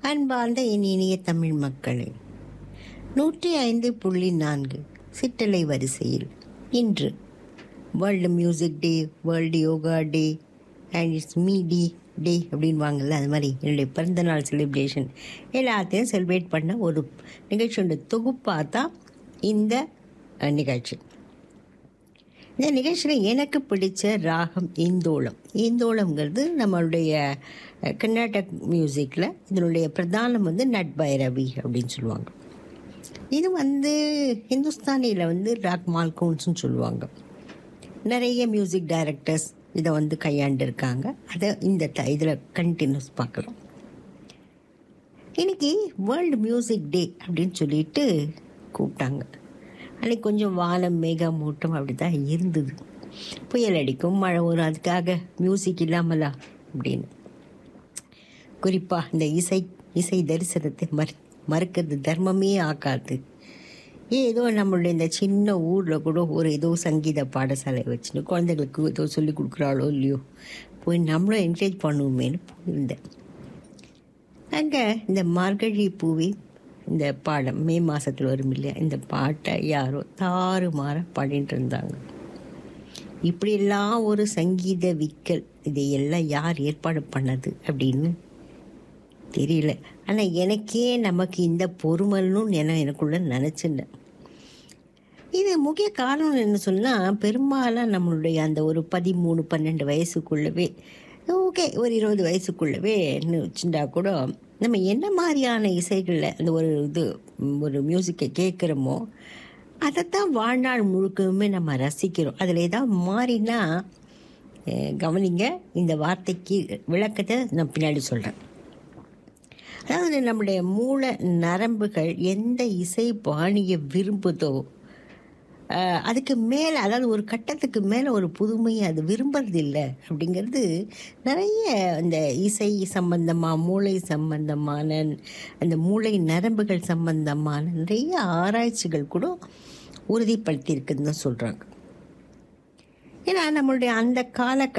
அன்பார்ந்த என் இனிய தமிழ் மக்களே நூற்றி ஐந்து புள்ளி நான்கு சிற்றலை வரிசையில் இன்று world music day world yoga day and it's me tea day அப்படின்னு வாங்கல அது மாதிரி என்னுடைய பிறந்தநாள் செலிப்ரேஷன் எல்லாத்தையும் செலிப்ரேட் பண்ண ஒரு நிகழ்ச்சியோட தொகுப்பாக தான் இந்த அஹ், நிகழ்ச்சி இந்த நிகழ்ச்சியில் எனக்கு பிடிச்ச ராகம் இந்தோளம் இந்தோளம்ங்கிறது நம்மளுடைய அஹ், கர்நாடக் மியூசிக்கில் இதனுடைய பிரதானம் வந்து நட்பைரவி அப்படின்னு சொல்லுவாங்க இது வந்து ஹிந்துஸ்தானியில் வந்து ராக் மால்கோன்ஸ்னு சொல்லுவாங்க நிறைய மியூசிக் டைரக்டர்ஸ் இதை வந்து கையாண்டிருக்காங்க அதை இந்த ட இதில் கண்டினியூஸ் பார்க்கலாம் இன்னைக்கு வேர்ல்டு மியூசிக் டே அப்படின்னு சொல்லிட்டு கூப்பிட்டாங்க அன்னைக்கு கொஞ்சம் வானம் மேகமூட்டம் அப்படி தான் இருந்தது புயல் அடிக்கும் மழை வரும் அதுக்காக மியூசிக் இல்லாமலா அப்படின்னு குறிப்பாக இந்த இசை இசை தரிசனத்தை மறு மறுக்கிறது தர்மமே ஆக்காது ஏதோ நம்மளுடைய இந்த சின்ன ஊரில் கூட ஒரு ஏதோ சங்கீத பாடசாலை வச்சுன்னு குழந்தைகளுக்கு ஏதோ சொல்லி கொடுக்குறாளோ இல்லையோ போய் நம்மளும் என்கரேஜ் பண்ணுவோமேன்னு போயிருந்தேன் அங்கே இந்த மார்கழி பூவி இந்த பாடம் மே மாதத்தில் வரும் இல்லையா இந்த பாட்டை யாரோ தாறுமாற பாடிட்டு இருந்தாங்க இப்படியெல்லாம் ஒரு சங்கீத விக்கல் இதையெல்லாம் யார் ஏற்பாடு பண்ணது அப்படின்னு தெரியல ஆனால் எனக்கே நமக்கு இந்த பொறுமல்னும் என எனக்குள்ள நினச்சிருந்தேன் இது முக்கிய காரணம் என்ன சொன்னால் பெரும்பாலும் நம்மளுடைய அந்த ஒரு பதிமூணு பன்னெண்டு வயசுக்குள்ளவே ஓகே ஒரு இருபது வயசுக்குள்ளவே வச்சுட்டா கூட நம்ம என்ன மாதிரியான இசைகளில் அந்த ஒரு இது ம், ஒரு மியூசிக்கை கேட்குறோமோ அதைத்தான் வாழ்நாள் முழுக்கவுமே நம்ம ரசிக்கிறோம் அதில் ஏதாவது மாறினா அஹ், கவனிங்க இந்த வார்த்தைக்கு விளக்கத்தை நான் பின்னாடி சொல்கிறேன் அதாவது நம்முடைய மூல நரம்புகள் எந்த இசை பாணியை விரும்புதோ ஆஹ், அதுக்கு மேலே அதாவது ஒரு கட்டத்துக்கு மேலே ஒரு புதுமையை அது விரும்புறது இல்லை அப்படிங்கிறது நிறைய அந்த இசை சம்பந்தமாக மூளை சம்பந்தமான அந்த மூளை நரம்புகள் சம்பந்தமான நிறைய ஆராய்ச்சிகள் கூட உறுதிப்படுத்தியிருக்குன்னு தான் சொல்கிறாங்க ஏன்னா நம்மளுடைய அந்த கால